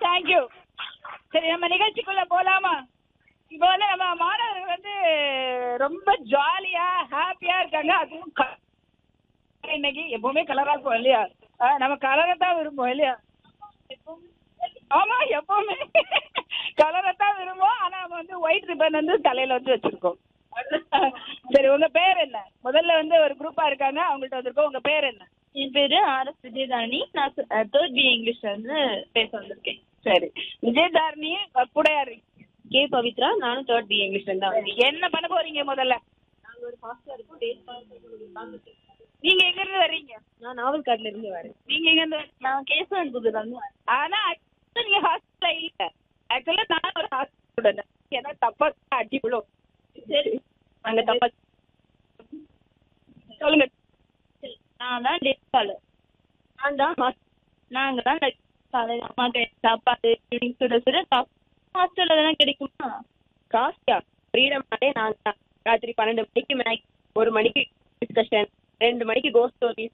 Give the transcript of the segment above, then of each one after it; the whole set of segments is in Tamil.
தேங்க்யூ சரி நம்ம நிகழ்ச்சிக்குள்ள போலாமா இப்போ வந்து நம்ம மாணவர்கள் வந்து ரொம்ப ஜாலியா ஹாப்பியா இருக்காங்க அதுவும் க- இன்னைக்கு எப்பவுமே கலரா இருக்கும் இல்லையா ஆ, நம்ம கலரை தான் விரும்புவோம் இல்லையா ஆமா எப்பவுமே கலரை தான் விரும்புவோம் ஆனா நம்ம வந்து ஒயிட் ரிப்பன் வந்து தலையில வந்து வச்சிருக்கோம் சரி உங்க பேர் என்ன முதல்ல வந்து ஒரு குரூப்பா இருக்காங்க அவங்கள்ட்ட வந்திருக்கோம் உங்க பேர் என்ன என் பேரு ஆர் எஸ் விஜயதாரணி நான் தேர்ட் பி இங்கிலீஷ்ல இருந்து பேச வந்திருக்கேன் சரி விஜயதாரணி கூட யாரு கே பவித்ரா நானும் தேர்ட் பி இங்கிலீஷ்ல இருந்து வந்தேன் என்ன பண்ண போறீங்க முதல்ல நாங்க ஒரு ஹாஸ்டல் இருக்கோம் டேஸ் நீங்க எங்க இருந்து வர்றீங்க நான் நாவல் காட்டுல இருந்து வரேன் நீங்க எங்க இருந்து வர்றீங்க? நான் கேசவன் புதுல இருந்து வரேன் ஆனா actually நீங்க ஹாஸ்டல்ல இல்ல ஆக்சுவலா நான் ஒரு ஹாஸ்டல் ஸ்டூடெண்ட் ஏன்னா தப்பா அடி விழும் சரி அங்க தப்பா சொல்லுங்க நான் தான் டே ஸ்காலர் நான் தான் ஹாஸ்- நாங்க தான் காலையில் அம்மாக்கு சாப்பாடு ஈவினிங் சுட சுட ஹாஸ்டல்ல தானே கிடைக்குமா காஸ்டா ஃப்ரீடம்னாலே நான் தான் ராத்திரி பன்னெண்டு மணிக்கு மேக் ஒரு மணிக்கு டிஸ்கஷன் ரெண்டு மணிக்கு கோஸ்ட் ஸ்டோரிஸ்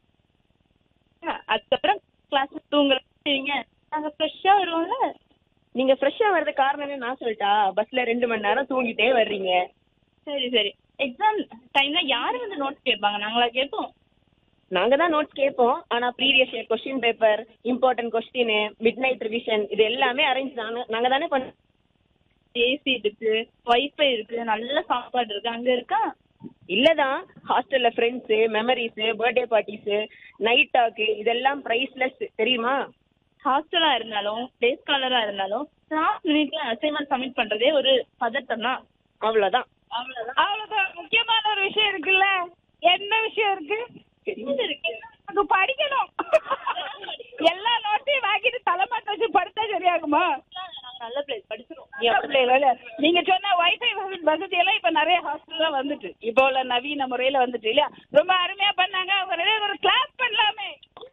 அதுக்கப்புறம் கிளாஸ் தூங்குறீங்க நாங்க ஃப்ரெஷ்ஷா வருவோம்ல நீங்க ஃப்ரெஷ்ஷா வர்றது காரணம் என்ன நான் சொல்லட்டா பஸ்ல ரெண்டு மணி நேரம் தூங்கிட்டே வர்றீங்க சரி சரி எக்ஸாம் டைம்ல யாரு வந்து நோட்ஸ் கேட்பாங்க நாங்களா கேட்போம் நாங்க தான் நோட்ஸ் கேட்போம் ஆனா previous year question paper important question midnight revision இது எல்லாமே அரேஞ்ச் நாங்க நாங்க தானே பண்ண ஏசி இருக்கு வைஃபை இருக்கு நல்ல சாப்பாடு இருக்கு அங்க இருக்கா இல்லதான் ஹாஸ்டல்ல friends memories birthday parties night talk இதெல்லாம் பிரைஸ்லெஸ் தெரியுமா ஹாஸ்டலா இருந்தாலும் டே ஸ்காலரா இருந்தாலும் லாஸ்ட் மினிட்ல அசைன்மெண்ட் சப்மிட் பண்றதே ஒரு பதட்டம் தான் அவ்வளவுதான் அவ்வளவுதான் அவ்வளவுதான் முக்கியமான ஒரு விஷயம் இருக்குல்ல என்ன விஷயம் இருக்கு என்னது இருக்கு நமக்கு படிக்கணும் எல்லா நோட்டையும் வாங்கிட்டு தலைமாட்ட வச்சு படுத்தா சரியாகுமா நாங்க நல்ல பிளேஸ் படிச்சிருவோம் அப்படியே நீங்க சொன்ன வைஃபை வசதி எல்லாம் இப்ப நிறைய ஹாஸ்டல்ல வந்துட்டு இப்போ உள்ள நவீன முறையில வந்துட்டு இல்லையா ரொம்ப அருமையா பண்ணாங்க அவங்க நிறைய ஒரு கிளாஸ் பண்ணலாமே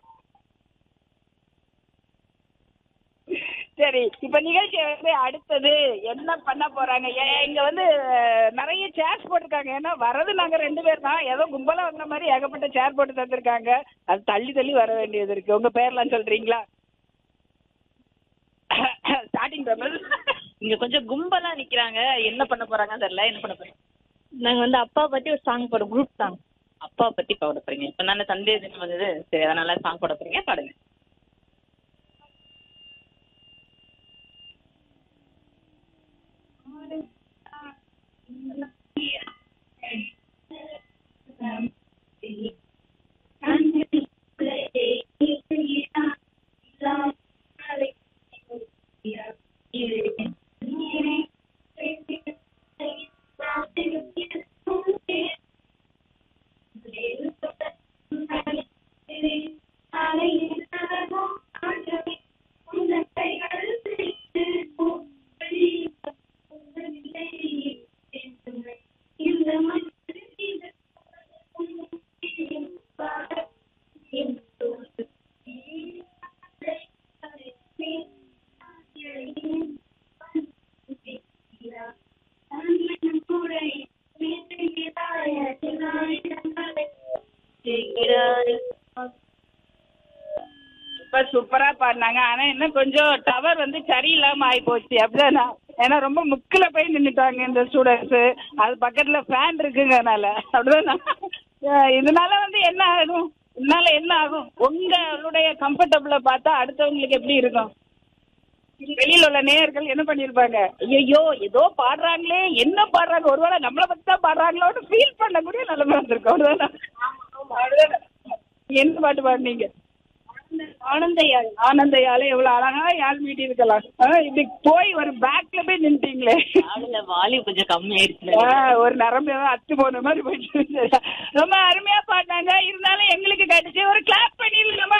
சரி இப்ப நிகழ்ச்சி வந்து அடுத்தது என்ன பண்ண போறாங்க ஏ- இங்க வந்து அஹ், நிறைய சேர்ஸ் போட்டிருக்காங்க ஏன்னா வரது நாங்க ரெண்டு பேர் தான் ஏதோ கும்பலா வந்த மாதிரி ஏகப்பட்ட சேர் போட்டு தந்திருக்காங்க அது தள்ளி தள்ளி வர வேண்டியது இருக்கு உங்க பேர்லாம் சொல்றீங்களா ஸ்டார்டிங் தமிழ் இங்க கொஞ்சம் கும்பலா நிக்கிறாங்க என்ன பண்ண போறாங்க தெரியல என்ன பண்ண போறாங்க நாங்க வந்து அப்பா பத்தி ஒரு சாங் போட குரூப் சாங் அப்பா பத்தி பாட போறீங்க இப்ப நான் சண்டே தினம் வந்தது சரி அதனால சாங் போட போறீங்க பாடுங்க ரொம்ப சூப்பரா பாடினாங்க ஆனா என்ன கொஞ்சம் டவர் வந்து சரியில்லாம ஆயி போச்சு அப்படிதானா ஏன்னா ரொம்ப முக்கில போய் நின்னுட்டாங்க இந்த ஸ்டூடெண்ட்ஸ் அது பக்கத்துல ஃபேன் இருக்குங்கனால அப்படிதானா அஹ் இதனால வந்து என்ன ஆகும் இதனால என்ன ஆகும் உங்களுடைய கம்ஃபர்டபுள பார்த்தா அடுத்தவங்களுக்கு எப்படி இருக்கும் வெளியில உள்ள நேயர்கள் என்ன பண்ணிருப்பாங்க ஐயோ ஏதோ பாடுறாங்களே என்ன பாடுறாங்க ஒருவேளை நம்மளை பத்தி தான் பாடுறாங்களோன்னு ஃபீல் பண்ணக்கூடிய நிலைமை வந்திருக்கும் அவ்வளவுதானா அவ்வளவுதானா? என்ன பாட்டு பாடுனீங்க ஆனந்த யாழ் ஆனந்த யாழ் எவ்வளவு அழகா யாழ் மீட்டி இருக்கலாம் ஆ, இப்படி போய் ஒரு பேக்ல போய் நின்ட்டீங்களே அதுல வாலி கொஞ்சம் கம்மி ஆயிடுச்சு ஆ, ஒரு நரம்பு ஏதோ அத்து போன மாதிரி போயிட்டு ரொம்ப அருமையா பாடினாங்க இருந்தாலும் எங்களுக்கு கேட்டுச்சு ஒரு கிளாப் பண்ணிருக்கலாமா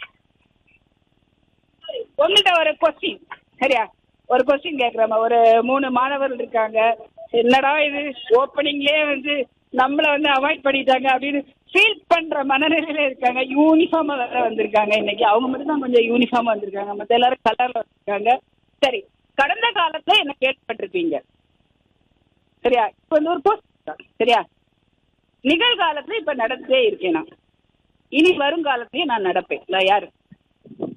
உங்கள்கிட்ட ஒரு கொஸ்டின் சரியா ஒரு கொஸ்டின் கேக்குறேம்மா ஒரு மூணு மாணவர்கள் இருக்காங்க என்னடா இது ஓப்பனிங்லயே வந்து நம்மள வந்து அவாய்ட் பண்ணிட்டாங்க அப்படின்னு ஃபீல் பண்ற மனநிலையில இருக்காங்க யூனிஃபார்மா வேற வந்திருக்காங்க இன்னைக்கு அவங்க மட்டும் தான் கொஞ்சம் யூனிஃபார்மா வந்திருக்காங்க மத்த எல்லாரும் கலர்ல வந்திருக்காங்க சரி கடந்த காலத்துல என்ன கேள்விப்பட்டிருப்பீங்க சரியா இப்ப வந்து ஒரு போஸ்ட் சரியா நிகழ்காலத்துல இப்ப நடந்தே இருக்கேன் நான் இனி வருங்காலத்திலயும் நான் நடப்பேன் நான் யாரு